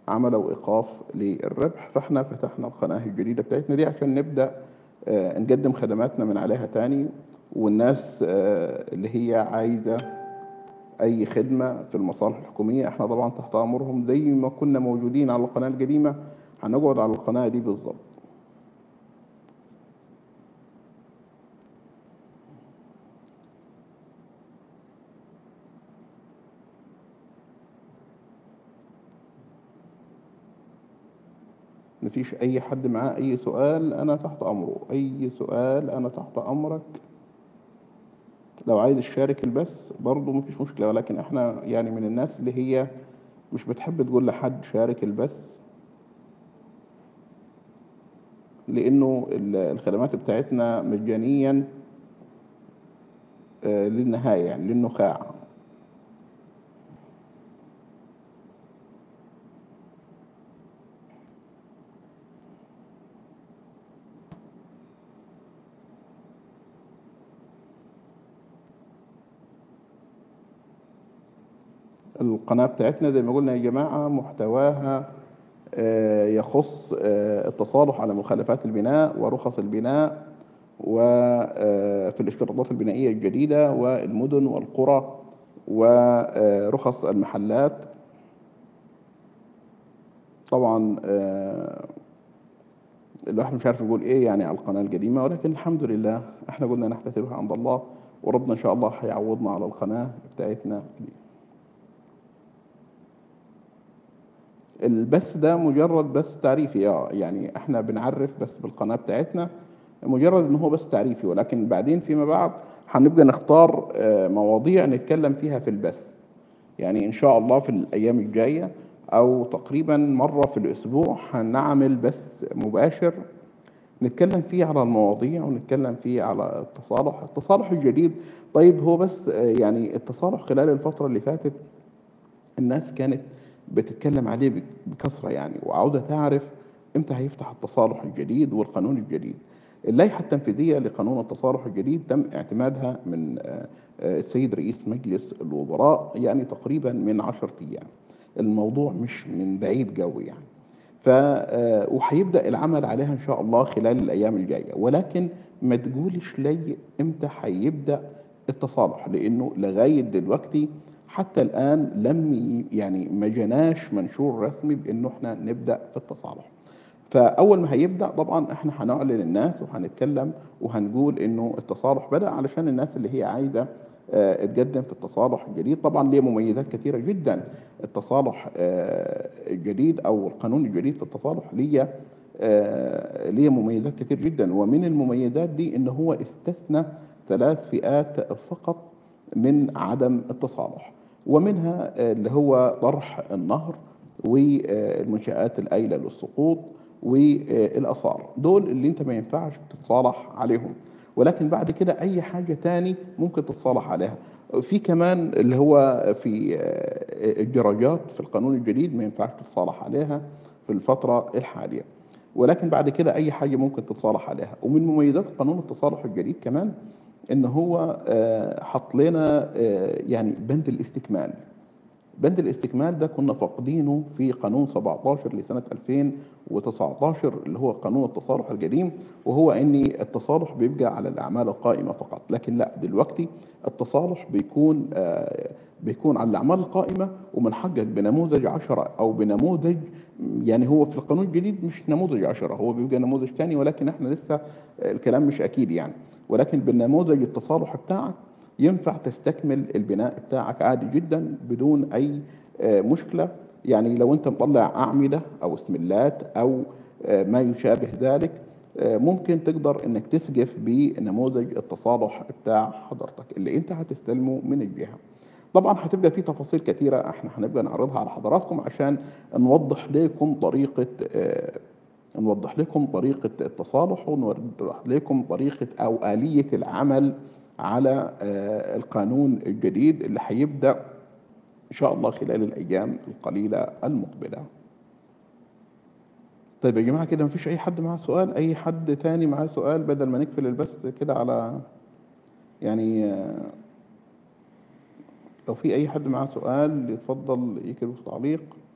عملوا إيقاف للربح فاحنا فتحنا القناة الجديدة بتاعتنا دي عشان نبدأ آه، نقدم خدماتنا من عليها تاني والناس آه، اللي هي عايزة أي خدمة في المصالح الحكومية احنا طبعا تحت أمرهم زي ما كنا موجودين على القناة القديمة هنقعد على القناة دي بالظبط مفيش أي حد معاه أي سؤال أنا تحت أمره أي سؤال أنا تحت أمرك لو عايز تشارك البث برضه مفيش مشكلة ولكن احنا يعني من الناس اللي هي مش بتحب تقول لحد شارك البث لأنه ال- الخدمات بتاعتنا مجانيا آه، للنهاية يعني للنخاع القناة بتاعتنا زي ما قلنا يا جماعة محتواها آه، يخص آه، التصالح على مخالفات البناء ورخص البناء وفي الاشتراطات البنائية الجديدة والمدن والقرى ورخص المحلات طبعا آه، الواحد مش عارف يقول ايه يعني على القناة القديمة ولكن الحمد لله احنا قلنا نحتسبها عند الله وربنا ان شاء الله هيعوضنا على القناة بتاعتنا دي. البث ده مجرد بث تعريفي اه يعني احنا بنعرف بس بالقناة بتاعتنا مجرد ان هو بث تعريفي ولكن بعدين فيما بعد هنبقى نختار آه، مواضيع نتكلم فيها في البث يعني ان شاء الله في الايام الجاية او تقريبا مرة في الاسبوع هنعمل بث مباشر نتكلم فيه على المواضيع ونتكلم فيه على التصالح التصالح الجديد طيب هو بس آه، يعني التصالح خلال الفترة اللي فاتت الناس كانت بتتكلم عليه بك- بكثرة يعني وعاوزة تعرف امتى هيفتح التصالح الجديد والقانون الجديد اللائحة التنفيذية لقانون التصالح الجديد تم اعتمادها من آه، آه، السيد رئيس مجلس الوزراء يعني تقريبا من عشرة أيام الموضوع مش من بعيد قوي يعني ف آه، وهيبدا العمل عليها ان شاء الله خلال الايام الجايه ولكن ما تقولش لي امتى هيبدا التصالح لانه لغايه دلوقتي حتى الان لم ي- يعني ما جناش منشور رسمي بانه احنا نبدا في التصالح فاول ما هيبدا طبعا احنا هنعلن الناس وهنتكلم وهنقول انه التصالح بدا علشان الناس اللي هي عايزه آه، تقدم في التصالح الجديد طبعا ليه مميزات كثيره جدا التصالح آه، الجديد او القانون الجديد في التصالح ليه آه، ليه مميزات كتير جدا ومن المميزات دي ان هو استثنى ثلاث فئات فقط من عدم التصالح ومنها آه، اللي هو طرح النهر والمنشآت الآيلة للسقوط والآثار دول اللي انت ما ينفعش تتصالح عليهم ولكن بعد كده اي حاجة تاني ممكن تتصالح عليها في كمان اللي هو في آه، الدرجات في القانون الجديد ما ينفعش تتصالح عليها في الفترة الحالية ولكن بعد كده اي حاجة ممكن تتصالح عليها ومن مميزات قانون التصالح الجديد كمان ان هو آه، حط لنا آه، يعني بند الاستكمال بند الاستكمال ده كنا فاقدينه في قانون 17 لسنة 2019 اللي هو قانون التصالح القديم وهو ان التصالح بيبقى على الاعمال القائمة فقط لكن لا دلوقتي التصالح بيكون آه، بيكون على الاعمال القائمة ومنحقق بنموذج 10 او بنموذج يعني هو في القانون الجديد مش نموذج 10 هو بيبقى نموذج ثاني ولكن احنا لسه الكلام مش اكيد يعني ولكن بالنموذج التصالح بتاعك ينفع تستكمل البناء بتاعك عادي جدا بدون اي آه، مشكله يعني لو انت مطلع اعمده او اسملات او آه، ما يشابه ذلك آه، ممكن تقدر انك تسقف بنموذج التصالح بتاع حضرتك اللي انت هتستلمه من الجهه طبعا هتبقى في تفاصيل كثيره احنا هنبقى نعرضها على حضراتكم عشان نوضح لكم طريقه آه، نوضح لكم طريقة التصالح ونوضح لكم طريقة أو آلية العمل على آه، القانون الجديد اللي هيبدأ إن شاء الله خلال الأيام القليلة المقبلة طيب يا جماعة كده مفيش أي حد معاه سؤال أي حد تاني معاه سؤال بدل ما نقفل البث كده على يعني آه، لو في أي حد معاه سؤال يتفضل يكتب في تعليق